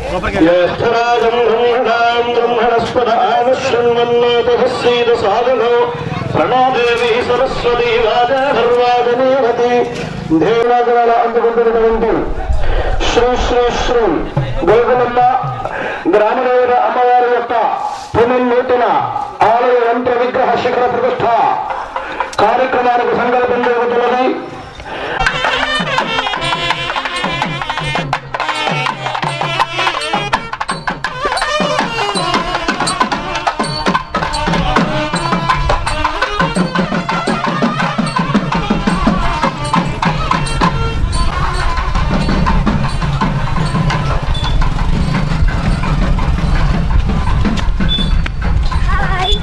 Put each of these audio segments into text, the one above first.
జ్యేష్ఠరాజం బ్రహ్మణాం బ్రహ్మణస్పద ఆనశృణ్వన్నోతసీద సాధనో ప్రణోదేవి సరస్వతి వాజర్వాజనేవతి దేవరాజనాల అందుకుంటున్నటువంటి శ్రీ శ్రీ శ్రీ గోగులమ్మ గ్రామదేవత అమ్మవారి యొక్క పునర్నూతన ఆలయ యంత్ర విగ్రహ శిఖర ప్రతిష్ట కార్యక్రమానికి సంకల్పం జరుగుతున్నది hi. 「 Hi hi. 」 Hi hi hi 「 hi 」 hi 」 hi 」 hi hi hi 「 hi 」 hi 」 hi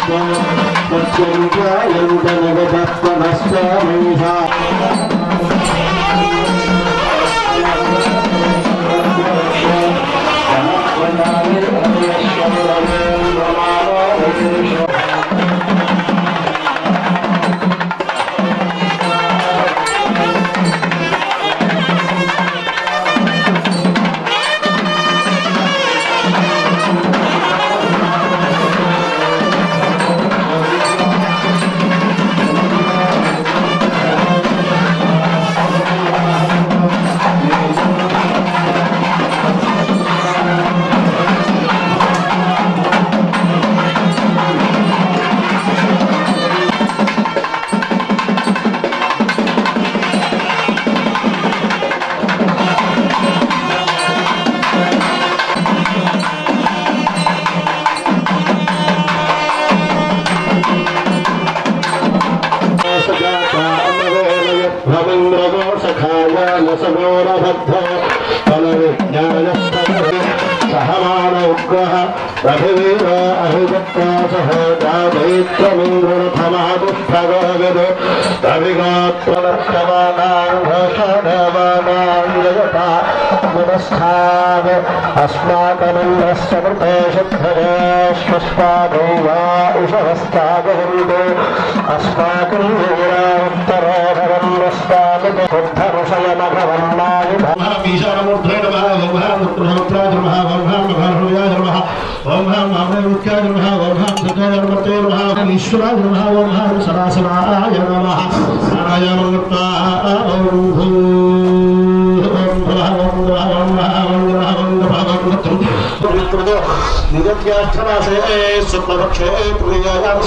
రఘువీర అహిగత్వా సహ జాతైత్రమింద్రథమాదుష్టగోవిద్ రవిగాత్రలక్షమానాంగమానాంగయతాముదస్థాన్ అస్మాకమింద్రస్య శుద్ధయాశ్వస్పాదో వా ఉషవస్తాగహిందు అస్మాకం వీరాత్తరోధరం వస్తామి శుద్ధరుషయమఘవన్నాయుధ ఈశానమూర్ధే నమ ఓం హాం పుత్రసముద్రాయ నమ ఓం హాం మహానుయాయ నమ ఓం హాం మామూర్త్యాయ నమ ఓం హాం సత్యాయ నమ ఓం ఈశ్వరాయ నమ ఓం హాం సదాశివాయ నమ నారాయణం ఓం భూ ఓం భవ ఓం భవ ఓం భవ ఓం భవ ఓం భవ ఓం భవ నిరత్యాష్టమాసే శుక్లపక్షే ప్రియాయాం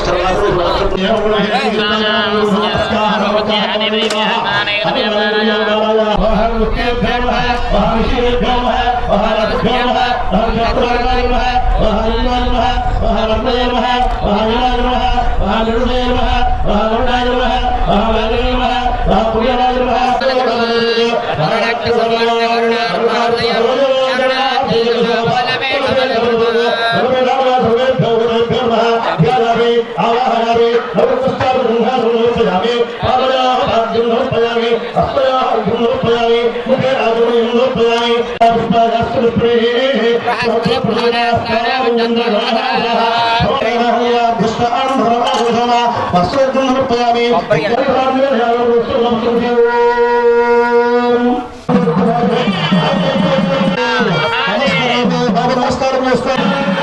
నమస్కారం నమస్కారం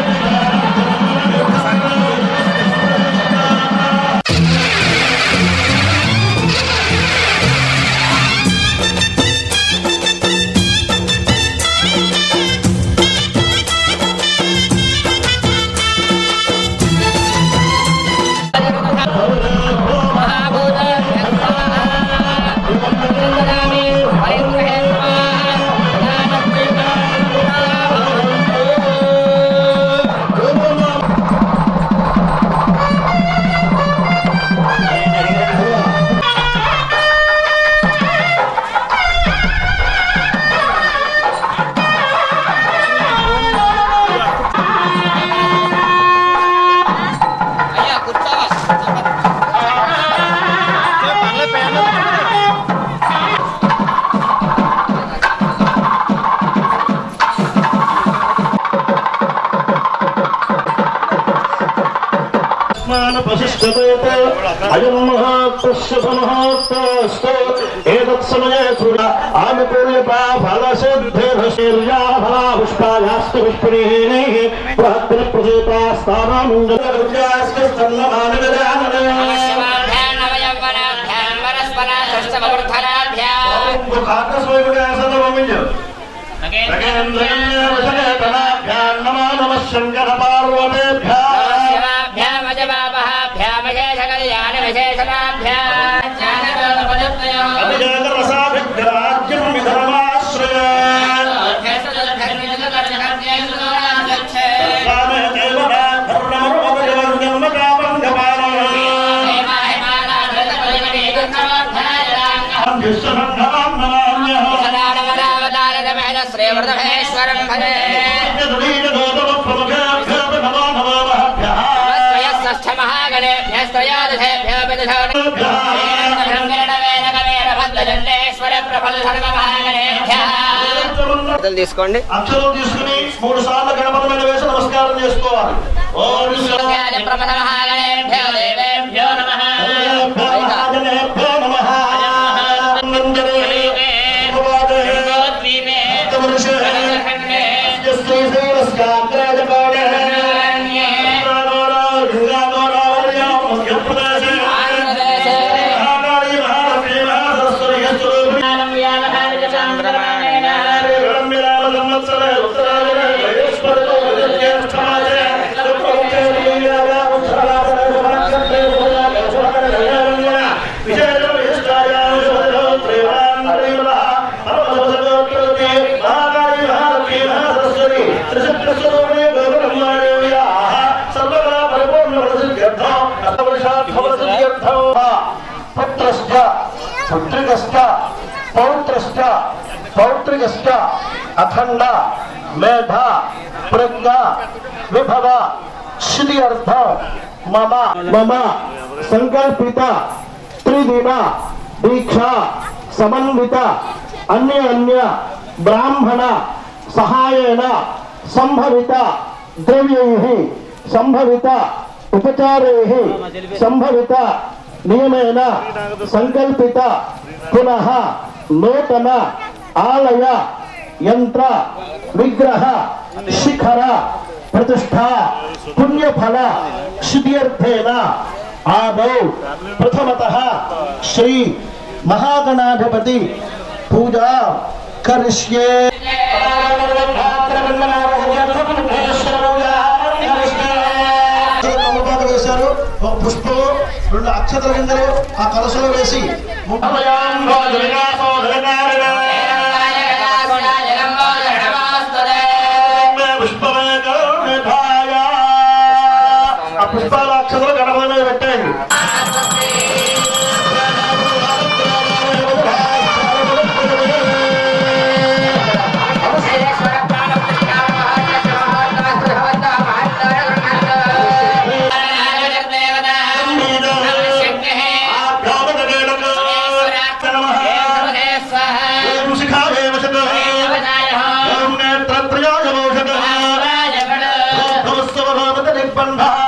అయం మహాత్మస్య సమహాత్మస్తు ఏతత్ సమయే సుర ఆనుకూల్యతా ఫలసిద్ధిర్శీర్యా ఫలా పుష్పాయాస్తు పుష్పిణీః ప్రహత్రి ప్రసేతా స్థానాముంగర్యాస్య నమో నమ శంకర పార్వతేభ్యా అభిజాతరసాభిగ్రాజ్యం విధర్మాశ్రయ రామే దేవతా శ్రీవృతమేశ్వరం భజే శ్రీవృత స్వయస్సస్థ మహా అక్షతలు తీసుకోండి అక్షరం తీసుకుని మూడు సార్లు గణపతి మీద వేసి నమస్కారం చేసుకోవాలి ఓం మహాజనేభ్యో నమః నందనే భగవాదే తమరుషే యస్య శ్రీరస్కాగ్రాజపాడే పుత్రశ్చ పుత్రికశ్చ పౌత్రశ్చ పౌత్రికశ్చ అఖండ మేధ ప్రజ్ఞ విభవ శ్రీ అర్థ మమ మమ సంకల్పిత త్రిదిన దీక్ష సమన్విత అన్య అన్య బ్రాహ్మణ సహాయేన సంభవిత ద్రవ్యై సంభవిత ఉపచారైః సంభవిత నియమేన సంకల్పిత పునః నూతన ఆలయ యంత్ర విగ్రహ శిఖర ప్రతిష్ఠా పుణ్యఫల సిద్ధ్యర్థేన ఆదౌ ప్రథమతః శ్రీ మహాగణాధిపతి పూజా కరిష్యే తమలపాకు వేశారు ఒక పుష్పము రెండు అక్షతల గింజలు ఆ కలసలో వేసి ఆ పుష్పాల అక్షతలు గణపతి మీద పెట్టండి స్వాహ నిర్బంధ